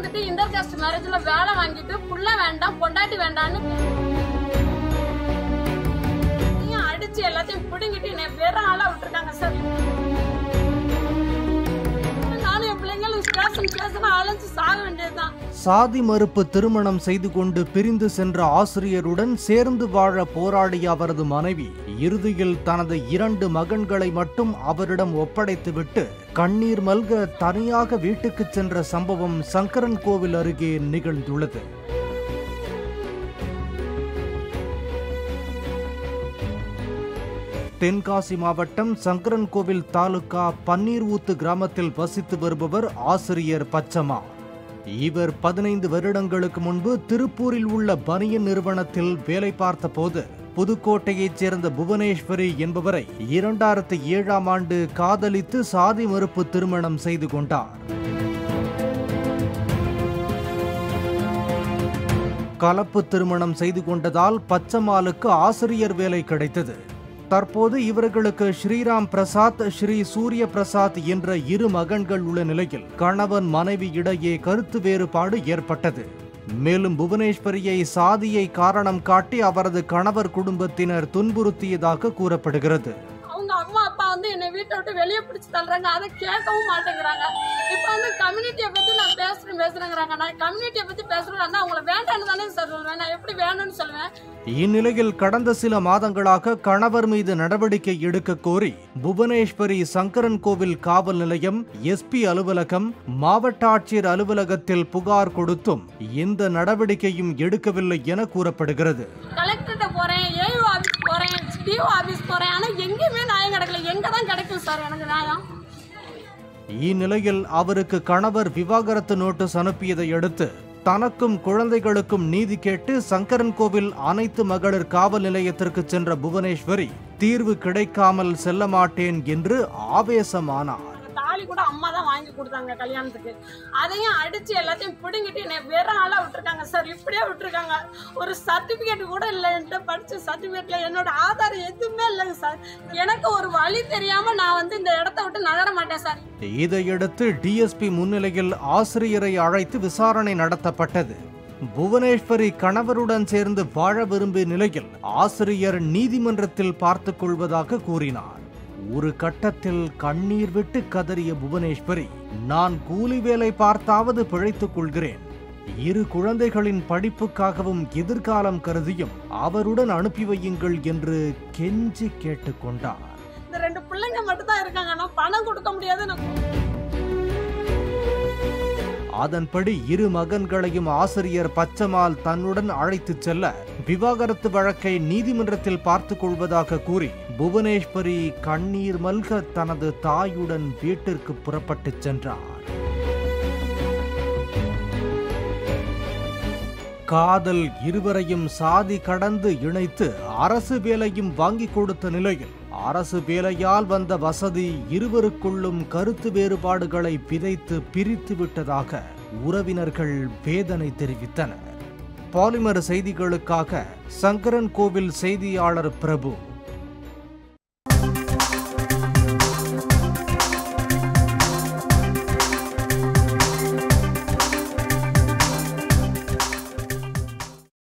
வந்துட்டு inter cost மேரேஜ்ல வேலை வாங்கிட்டு புள்ள வேண்டாம் பொண்டாட்டி வேண்டாம்னு நீயும் அடிச்சு எல்லாத்தையும் பிடுங்கிட்டு என்னை வேற ஆளா விட்டுருக்காங்க சார் நானும் என் பிள்ளைங்களும் ஸ்டேஷன் ஸ்டேஷன் அலைஞ்சு சாக வேண்டியதுதான் சாதி மறுப்பு திருமணம் செய்து கொண்டு பிரிந்து சென்ற ஆசிரியருடன் சேர்ந்து வாழ போராடிய அவரது மனைவி இறுதியில் தனது இரண்டு மகன்களை மட்டும் அவரிடம் ஒப்படைத்துவிட்டு கண்ணீர் மல்க தனியாக வீட்டுக்கு சென்ற சம்பவம் சங்கரன் கோவில் அருகே நிகழ்ந்துள்ளது தென்காசி மாவட்டம் சங்கரன்கோவில் தாலுகா பன்னீர் ஊத்து கிராமத்தில் வசித்து வருபவர் ஆசிரியர் பச்சம்மா இவர் பதினைந்து வருடங்களுக்கு முன்பு திருப்பூரில் உள்ள பனியன் நிறுவனத்தில் வேலை பார்த்தபோது புதுக்கோட்டையைச் சேர்ந்த புவனேஸ்வரி என்பவரை இரண்டாயிரத்தி ஏழாம் ஆண்டு காதலித்து சாதி மறுப்பு திருமணம் செய்து கொண்டார் கலப்பு திருமணம் செய்து கொண்டதால் பச்சம்மாளுக்கு ஆசிரியர் வேலை கிடைத்தது தற்போது இவர்களுக்கு ஸ்ரீராம் பிரசாத் ஸ்ரீ சூரிய பிரசாத் என்ற இரு மகன்கள் உள்ள நிலையில் கணவன் மனைவி இடையே கருத்து வேறுபாடு ஏற்பட்டது மேலும் புவனேஸ்வரியை சாதியை காரணம் காட்டி அவரது கணவர் குடும்பத்தினர் துன்புறுத்தியதாக கூறப்படுகிறது அவங்க அம்மா அப்பா வந்து என்னை வீட்டை விட்டு வெளியே பிடிச்சி தள்ளுறாங்க அதை கேட்கவும் மாட்டேங்கிறாங்க இப்போ வந்து கம்யூனிட்டியை பத்தி நான் பேசுறேன் பேசுறேங்கிறாங்க நான் கம்யூனிட்டியை பத்தி பேசுறேன்னா அவங்கள வேண்டாம்னு தானே சார் சொல்லுவேன் நான் எப்படி வேணும்னு சொல்லுவேன் இந்நிலையில் கடந்த சில மாதங்களாக கணவர் மீது நடவடிக்கை எடுக்க கோரி புவனேஸ்வரி சங்கரன் கோவில் காவல் நிலையம் எஸ்பி அலுவலகம் மாவட்ட ஆட்சியர் அலுவலகத்தில் புகார் கொடுத்தும் எந்த நடவடிக்கையும் எடுக்கவில்லை என கூறப்படுகிறது கலெக்டர்கிட்ட போறேன் ஏயு ஆபீஸ் போறேன் டிஓ ஆபீஸ் போறேன் ஆனா எங்கேயுமே நியாயம் கிடைக்கல எங்க தான் கிடைக்கும் சார் எனக்கு நியாயம் இந்நிலையில் அவருக்கு கணவர் விவாகரத்து நோட்டீஸ் அனுப்பியதை அடுத்து தனக்கும் குழந்தைகளுக்கும் நீதி கேட்டு சங்கரன் கோவில் அனைத்து மகளிர் காவல் நிலையத்திற்கு சென்ற புவனேஸ்வரி தீர்வு கிடைக்காமல் செல்ல மாட்டேன் என்று ஆவேசமானார் தாலி கூட அம்மா தான் வாங்கி கொடுத்தாங்க கல்யாணத்துக்கு அதையும் அடிச்சு எல்லாத்தையும் பிடுங்கிட்டு என்னை வேற ஆளா விட்டுருக்காங்க சார் இப்படியே விட்டுருக்காங்க ஒரு சர்டிபிகேட் கூட இல்லை என்கிட்ட படிச்ச சர்டிபிகேட்ல என்னோட ஆதார் எதுவுமே இல்லைங்க சார் எனக்கு ஒரு வழி தெரியாம நான் வந்து இந்த இடத்த விட்டு நகர மாட்டேன் சார் இதையடுத்து டிஎஸ்பி முன்னிலையில் ஆசிரியரை அழைத்து விசாரணை நடத்தப்பட்டது புவனேஸ்வரி கணவருடன் சேர்ந்து வாழ விரும்பிய நிலையில் ஆசிரியர் நீதிமன்றத்தில் பார்த்துக் கொள்வதாக கூறினார் ஒரு கட்டத்தில் கண்ணீர் விட்டு கதறிய புவனேஸ்வரி நான் கூலி வேலை பார்த்தாவது பிழைத்துக் கொள்கிறேன் இரு குழந்தைகளின் படிப்புக்காகவும் எதிர்காலம் கருதியும் அவருடன் அனுப்பி வையுங்கள் என்று கெஞ்சி கேட்டுக்கொண்டார் இந்த ரெண்டு பிள்ளைங்க மட்டும் தான் இருக்காங்க நான் பணம் கொடுக்க முடியாது நான் அதன்படி இரு மகன்களையும் ஆசிரியர் பச்சமால் தன்னுடன் அழைத்துச் செல்ல விவாகரத்து வழக்கை நீதிமன்றத்தில் பார்த்துக் கொள்வதாக கூறி புவனேஸ்வரி கண்ணீர் மல்க தனது தாயுடன் வீட்டிற்கு புறப்பட்டுச் சென்றார் காதல் இருவரையும் சாதி கடந்து இணைத்து அரசு வேலையும் வாங்கி கொடுத்த நிலையில் அரசு வேலையால் வந்த வசதி இருவருக்குள்ளும் கருத்து வேறுபாடுகளை விதைத்து பிரித்து விட்டதாக உறவினர்கள் வேதனை தெரிவித்தனர் பாலிமர் செய்திகளுக்காக சங்கரன் கோவில் செய்தியாளர் பிரபு